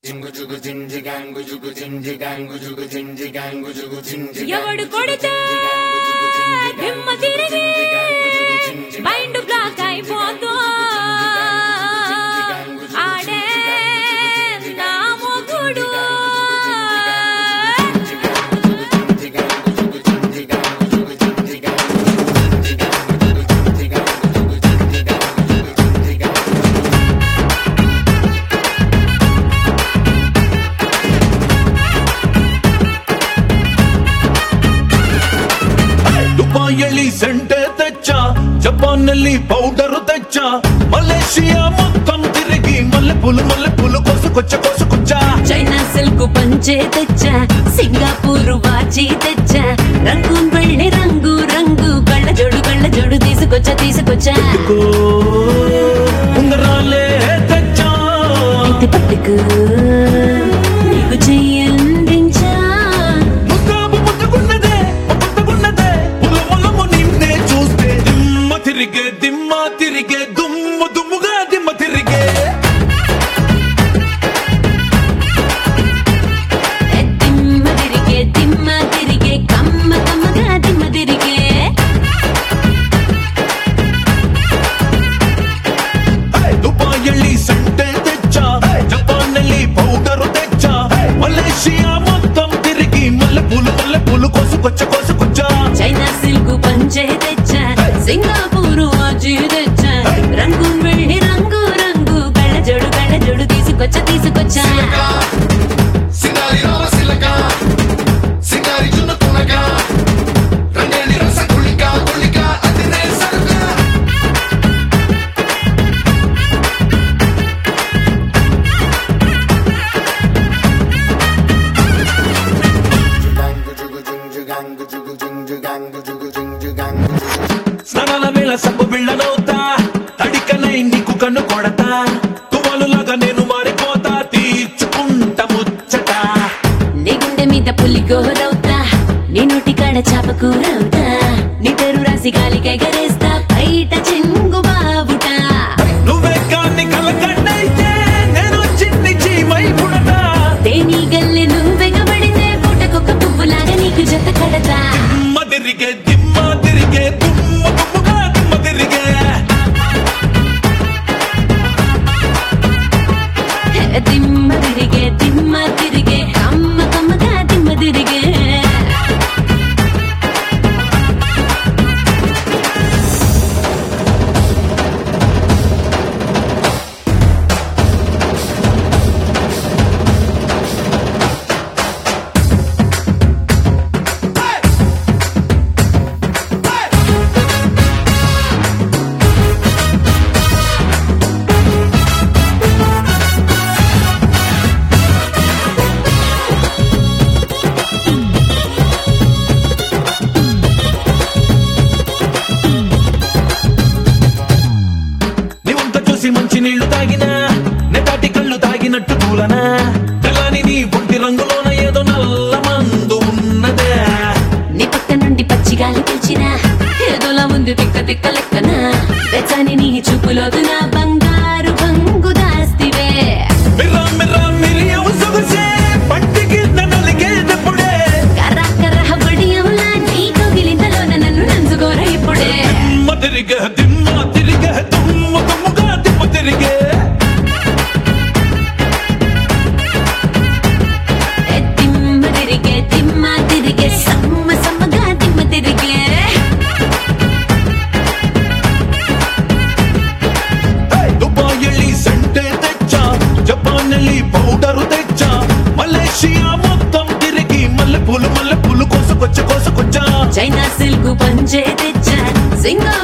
ఎవడు కొడితే దిమ్మ తిరిగి మైండ్ బ్లాక్ అయిపోతూ ఆడే నా మొగుడు ದುಬಾಯಲ್ಲಿ ಸೆಂಟೆ ತೆಚ್ಚ ಜಪಾನ್ನಲ್ಲಿ ಪೌಡರ್ ತೆಚ್ಚ ಮಲೇಷಿಯಾ మొత్తం తిరిగి మల్లెపూలు మల్లెపూలు కోసుకొచ్చ కోసుకొచ్చ చైనా సిల్క్ పంచే తెచ్చా సింగపూర్ వాచి తెచ్చా రంగు వెళ్ళి రంగు రంగు కళ్ళ జోడు కళ్ళ జోడు తీసుకొచ్చా తీసుకొచ్చా కో ఉంగరాలే తెచ్చా ఇది పట్టుకు నీకు చెయ్యందించా ముస్తాబు ముట్టుకున్నదే ముట్టుకున్నదే పులములము నిన్నే చూస్తే దిమ్మ తిరిగే దిమ్మ తిరిగే దుమ్ము దుమ్ముగా దిమ్మ తిరిగే ఏ దిమ్మ తిరిగే దిమ్మ తిరిగే కమ్మ కమ్మగా దిమ్మ తిరిగే ದುಬಾಯಲ್ಲಿ ಸೆಂಟೆ ತೆಚ್ಚ ಜಪಾನ್ನಲ್ಲಿ పౌడర్ తెచ్చ మలేషియా మొత్తం తిరిగి మల్లెపూలు మల్లెపూలు కోసుకొచ్చ కోసుకొచ్చ చైనా సిల్క్ పంచే తెచ్చా సింగపూర్ వాచి తెచ్చా రంగు వెళ్ళి రంగు రంగు కళ్ళ జోడు కళ్ళ జోడు తీసుకొచ్చా తీసుకొచ్చా సింగారి రామ సిలక సింగారి జున్న తునక రంగేలి రస గుళిక గుళిక అదిరే సరుక స్నానాల వేళ సబ్బు బిళ్ళనవుతా తడికనై నీకు కన్ను కొడతా తువాలులాగా నేను మారిపోతా తీర్చుకుంట ముచ్చట నీ గుండె మీద పులి గోరవుతా నీ నోటి కాడ చాప కూరవుతా నీ పేరు రాసి గాలికి ఎగరేస్తా బయట చెంగు బాబుట నువ్వే కాన్ని కలకన్నైతే నేను చిన్ని చీమై పుడతా తేనీ గల్లె నువ్వెగబడితే పుట్టకొక్క పువ్వులాగా నీకు జత కడతా దిమ్మ తిరిగే దిమ్మ తిరిగే దుమ్మ దుమ్ముగా దిమ్మ తిరిగే దిమ్మ తిరిగే దిమ్మ తిరిగే కమ్మ కమ్మగా దిమ్మ తిరిగే నీవంత చూసి మంచి నీళ్లు తాగినా నెటాటి కళ్ళు తాగినట్టు కూలనా తెల్లని నీ ఒంటి రంగులోన ఏదో నల్ల మందు ఉన్నదే నీ పక్క నుండి పచ్చి గాలి పిలిచినా ఏదోలా ఉంది తిక్క తిక్క లెక్కన వెచ్చని నీ చూపులోదు నా బంగారు బంగు దాస్తివే మిర్రా మిర్రా మిరియవు సొగసే పట్టికి నలిగేటప్పుడే కర్ర కర్ర బడియంలా నీ కౌగిలింతలోన నన్ను నంచుకోర ఇప్పుడే దిమ్మ తిరిగే దిమ్మ తిరిగే దుమ్ము దుమ్ముగా దిమ్మ తిరిగే ఏ దిమ్మ తిరిగే దిమ్మ తిరిగే సమ్మ సమ్మగా దిమ్మ తిరిగే దుబాయಲ್ಲಿ ಸೆಂಟೆ ತೆಚ್ಚ ಜಪಾನ್ನಲ್ಲಿ ಪೌಡರ್ ತೆಚ್ಚ మలేషియా మొత్తం తిరిగి మల్లెపూలు మల్లెపూలు కోసుకొచ్చ కోసుకొచ్చ చైనా సిల్క్ పంచే తెచ్చా సింగపూర్